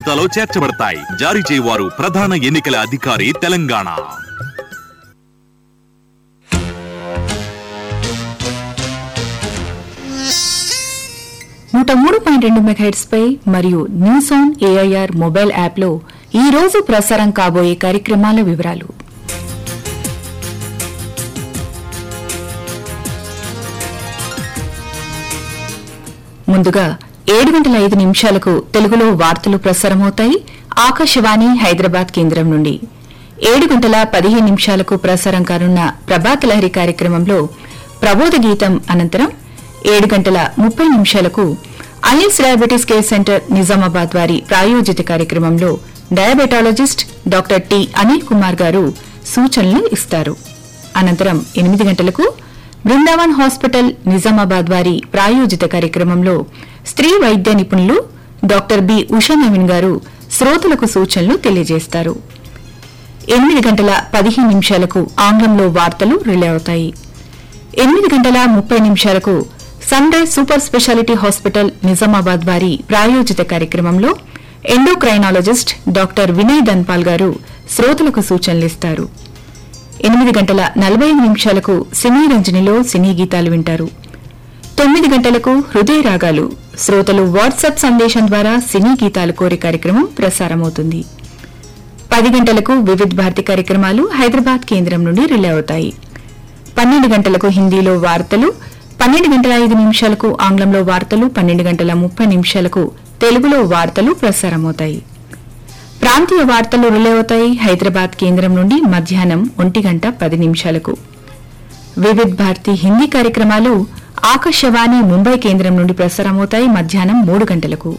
జాబితాలో చేర్చబడతాయి జారీ చేయవారు ప్రధాన ఎన్నికల అధికారి తెలంగాణ నూట మూడు పాయింట్ రెండు మెగాహెట్స్ పై మరియు న్యూస్ ఆన్ ఏఐఆర్ మొబైల్ యాప్లో ఈ రోజు ప్రసారం కాబోయే కార్యక్రమాల వివరాలు ముందుగా ఏడు గంటల ఐదు నిమిషాలకు తెలుగులో వార్తలు ప్రసారమవుతాయి ఆకాశవాణి హైదరాబాద్ కేంద్రం నుండి ఏడు గంటల పదిహేను నిమిషాలకు ప్రసారం కానున్న ప్రభాత లహరి కార్యక్రమంలో ప్రబోధ గీతం అనంతరం ఏడు గంటల ముప్పై నిమిషాలకు I S diabetes care centre Nizamabad వారి ప్రాయోజిత కార్యక్రమంలో diabetologist doctor T Anil Kumar garu సూచనలు ఇస్తారు అనంతరం ఎనిమిది గంటలకు బృందావన్ హాస్పిటల్ నిజామాబాద్ వారి ప్రాయోజిత కార్యక్రమంలో స్త్రీ వైద్య నిపుణులు డాక్టర్ బి ఉషా నవీన్ గారు శ్రోతలకు సూచనలు తెలియజేస్తారు ఎనిమిది గంటల పదిహేను నిమిషాలకు ఆంగ్లంలో వార్తలు రిలే అవుతాయి ఎనిమిది గంటల ముప్పై నిమిషాలకు sunrise super speciality hospital Nizamabad వారి ప్రాయోజిత కార్యక్రమంలో ఎండోక్రైనాలజిస్ట్ డాక్టర్ వినయ్ ధన్పాల్ గారు శ్రోతలకు సూచనలిస్తారు ఎనిమిది గంటల నలభై ఐదు నిమిషాలకు సినీ రంజనిలో సినీ గీతాలు వింటారు తొమ్మిది గంటలకు హృదయ రాగాలు శ్రోతలు వాట్సాప్ సందేశం ద్వారా సినీ గీతాలు కోరే కార్యక్రమం ప్రసారమవుతుంది పది గంటలకు వివిధ్ భారతి కార్యక్రమాలు హైదరాబాద్ కేంద్రం నుండి రిలే అవుతాయి పన్నెండు గంటలకు హిందీలో వార్తలు పన్నెండు గంటల ఐదు నిమిషాలకు ఆంగ్లంలో వార్తలు పన్నెండు గంటల ముప్పై నిమిషాలకు తెలుగులో వార్తలు ప్రసారమవుతాయి ప్రాంతీయ వార్తలు రిలే అవుతాయి హైదరాబాద్ కేంద్రం నుండి మధ్యాహ్నం ఒంటి గంట పది నిమిషాలకు వివిధ్ భారతి హిందీ కార్యక్రమాలు ఆకాశవాణి ముంబై కేంద్రం నుండి ప్రసారమవుతాయి మధ్యాహ్నం మూడు గంటలకు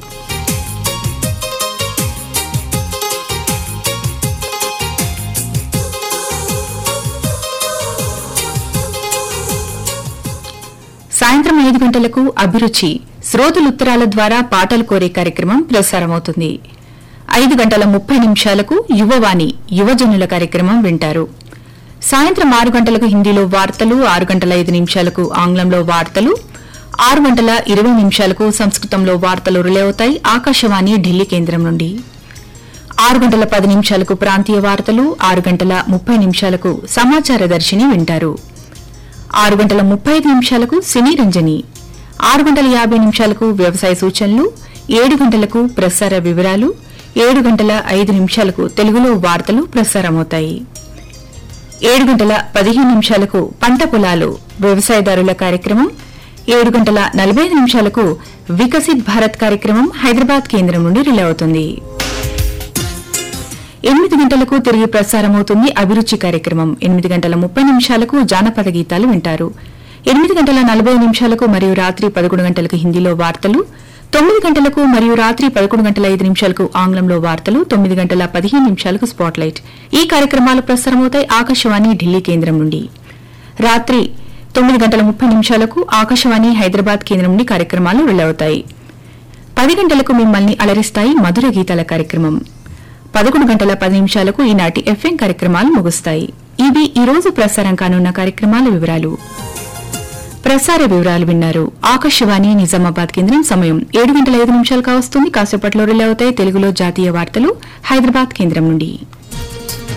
సాయంత్రం ఐదు గంటలకు అభిరుచి శ్రోతలు ఉత్తరాల ద్వారా పాటలు కోరే కార్యక్రమం ప్రసారమవుతుంది ఐదు గంటల ముప్పై నిమిషాలకు యువవాణి యువజనుల కార్యక్రమం వింటారు సాయంత్రం ఆరు గంటలకు హిందీలో వార్తలు ఆరు గంటల ఐదు నిమిషాలకు ఆంగ్లంలో వార్తలు ఆరు గంటల ఇరవై నిమిషాలకు సంస్కృతంలో వార్తలు రిలే అవుతాయి ఆకాశవాణి ఢిల్లీ కేంద్రం నుండి ఆరు గంటల పది నిమిషాలకు ప్రాంతీయ వార్తలు ఆరు గంటల ముప్పై నిమిషాలకు సమాచార దర్శిని వింటారు ఆరు గంటల ముప్పై ఐదు నిమిషాలకు సినీ రంజని ఆరు గంటల యాభై నిమిషాలకు వ్యవసాయ సూచనలు ఏడు గంటలకు ప్రసార వివరాలు ఏడు గంటల ఐదు నిమిషాలకు తెలుగులో వార్తలు ప్రసారమవుతాయి ఏడు గంటల పదిహేను నిమిషాలకు పంట పొలాలు వ్యవసాయదారుల కార్యక్రమం ఏడు గంటల నలభై ఐదు నిమిషాలకు వికసిత్ భారత్ కార్యక్రమం హైదరాబాద్ కేంద్రం నుండి రిలే అవుతుంది ఎనిమిది గంటలకు తిరిగి ప్రసారమవుతుంది అభిరుచి కార్యక్రమం ఎనిమిది గంటల ముప్పై నిమిషాలకు జానపద గీతాలు వింటారు ఎనిమిది గంటల నలభై నిమిషాలకు మరియు రాత్రి పదకొండు గంటలకు హిందీలో వార్తలు తొమ్మిది గంటలకు మరియు రాత్రి పదకొండు గంటల ఐదు నిమిషాలకు ఆంగ్లంలో వార్తలు తొమ్మిది గంటల పదిహేను నిమిషాలకు స్పాట్లైట్ ఈ కార్యక్రమాలు ప్రసారమవుతాయి ఆకాశవాణి ఢిల్లీ కేంద్రం నుండి రాత్రి తొమ్మిది గంటల ముప్పై నిమిషాలకు ఆకాశవాణి హైదరాబాద్ కేంద్రం నుండి కార్యక్రమాలు వెళ్లవుతాయి పది గంటలకు మిమ్మల్ని అలరిస్తాయి మధుర గీతాల కార్యక్రమం పదకొండు గంటల పది నిమిషాలకు ఈనాటి ఎఫ్ఎం కార్యక్రమాలు ముగుస్తాయి ఇవి ఈ రోజు ప్రసారం కానున్న కార్యక్రమాల వివరాలు ప్రసార వివరాలు విన్నారు ఆకాశవాణి నిజామాబాద్ కేంద్రం సమయం ఏడు గంటల ఐదు నిమిషాలు కావస్తుంది కాసేపట్లో రిలే అవుతాయి తెలుగులో జాతీయ వార్తలు హైదరాబాద్ కేంద్రం నుండి